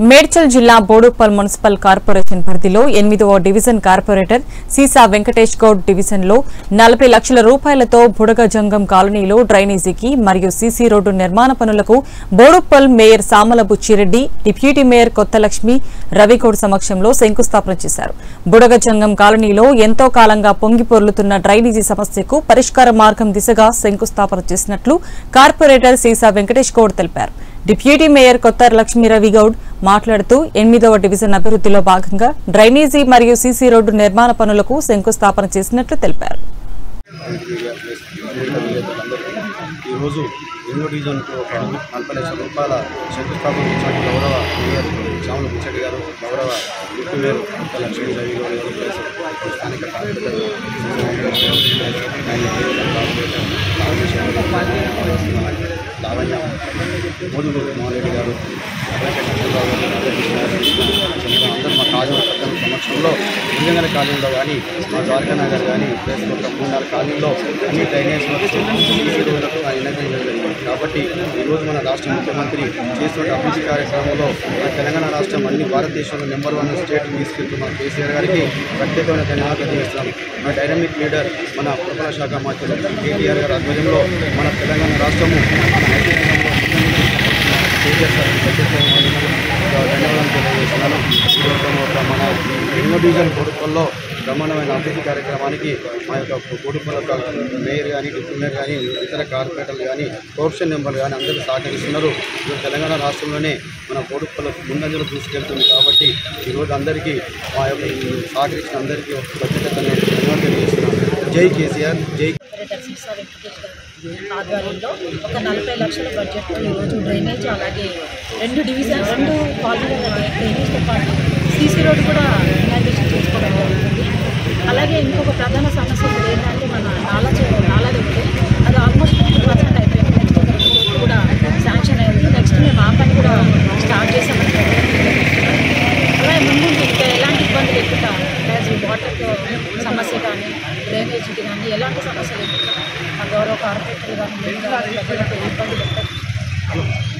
మేడ్చల్ జిల్లా Boduppal municipal corporation పరిధిలో ఎనిమిదవ డివిజన్ కార్పొరేటర్ సీసా వెంకటేష్ గౌడ్ డివిజన్లో నలభై లక్షల రూపాయలతో బుడగజంగం కాలనీలో డ్రైనేజీకి మరియు సీసీ రోడ్డు నిర్మాణ పనులకు Boduppal mayor Samala Buchireddy deputy mayor Kothalakshmi Ravigoud సమక్షంలో శంకుస్థాపన చేశారు బుడగజంగం కాలనీలో ఎంతో కాలంగా పొంగి పొర్లుతున్న డ్రైనేజీ సమస్యకు పరిష్కార మార్గం దిశగా శంకుస్థాపన చేసినట్లు కార్పొరేటర్ సీసా వెంకటేష్ గౌడ్ తెలిపారు డిప్యూటీ మేయర్ కొత్త లక్ష్మీ రవిగౌడ్ మాట్లాడుతూ ఎనిమిదవ డివిజన్ అభివృద్ధిలో భాగంగా డ్రైనేజీ మరియు సీసీ రోడ్డు నిర్మాణ పనులకు శంకుస్థాపన చేసినట్లు తెలిపారు ఈరోజు ఎన్నో డివిజన్కు ఒక నలభై లక్షల రూపాయల శంకుస్థాపన ఇచ్చినట్టు గౌరవ మేయర్ శ్యామల ముచ్చటి గారు గౌరవ డిప్యూటీ మేయర్ కొత్త లక్ష్మీ రవి గారు గారు ప్లస్ ఇప్పుడు స్థానిక కార్పొరేటర్ ఆయన కార్పొరేటర్ లావణ్య మోదీ మోహన్ రెడ్డి గారు అబ్బాయి చంద్రబాబు గారు అందరూ మా కాలేజీ పక్కన సమక్షంలో నిజంగానే కాలనీలో కానీ మా ద్వారకా నగర్ కానీ ప్లస్ ఒక మూడు నాలుగు కాలనీలో అన్ని డ్రైనేజ్ వర్క్స్ సీసీ రోడ్లకు ఎనర్జీ జరిగింది కాబట్టి ఈరోజు మన రాష్ట్ర ముఖ్యమంత్రి చేస్తున్న అభివృద్ధి కార్యక్రమంలో మన తెలంగాణ రాష్ట్రం అన్ని భారతదేశంలో నెంబర్ వన్ స్టేట్ తీసుకెళ్తున్న కేసీఆర్ గారికి ప్రత్యేకమైన ధన్యవాదాలు చేస్తున్నాం మన డైనమిక్ లీడర్ మన పురపాలక శాఖ మంత్రి కేటీఆర్ గారి ఆధ్వర్యంలో మన తెలంగాణ రాష్ట్రము మన ఐటీ కేసీఆర్ సార్ ప్రత్యేకమైన ధన్యవాదాలు తెలియజేస్తున్నాను ఈరోజు ఒక మన ఎన్నో డివిజన్ కొడుకుల్లో బ్రహ్మాండమైన అభివృద్ధి కార్యక్రమానికి మా యొక్క కొడుకుల యొక్క మేయర్ కానీ డిప్యూటీ మేయర్ కానీ ఇతర కార్పొరేటర్లు కానీ కోర్షన్ మెంబర్లు కానీ అందరూ సహకరిస్తున్నారు ఈరోజు తెలంగాణ రాష్ట్రంలోనే మన కొడుకుల ముందంజలు తీసుకెళ్తుంది కాబట్టి ఈరోజు అందరికీ మా యొక్క ఈ సహకరించిన అందరికీ ఒక ప్రత్యేకత ధన్యవాదాలు తెలియజేస్తున్నాను జై కేసీఆర్ జై కార్పొరేటర్ సీసా వెంకటేష్ గారి ఆధ్వర్యంలో ఒక నలభై లక్షల బడ్జెట్తో ఈరోజు డ్రైనేజ్ అలాగే రెండు డివిజన్ రెండు కాలనీల డ్రైనేజ్తో పాటు సీసీ రోడ్డు కూడా ఇనాగ్రేషన్ చేసుకోవడం జరుగుతుంది అలాగే ఇంకొక ప్రధాన సమస్య ఇప్పుడు ఏంటంటే మన నాలా చే- నాలాది ఉంది అది ఆల్మోస్ట్ ఫిఫ్టీ పర్సెంట్ అయిపోయింది నెక్స్ట్ ఒక రెండు రోడ్లు కూడా శాంక్షన్ అయింది నెక్స్ట్ మేము ఆ పని కూడా స్టార్ట్ చేసామని అలాగే ముందు ఇంకా ఎలాంటి ఇబ్బంది లేకుండా యాజ్ వాటర్ సమస్య కానీ డ్రైనేజీకి కానీ ఎలాంటి సమస్య లేకుండా ఆ గౌరవ కార్పొరేటర్ కానీ మేము కానీ ప్రజలకు ఇబ్బంది పెట్టదు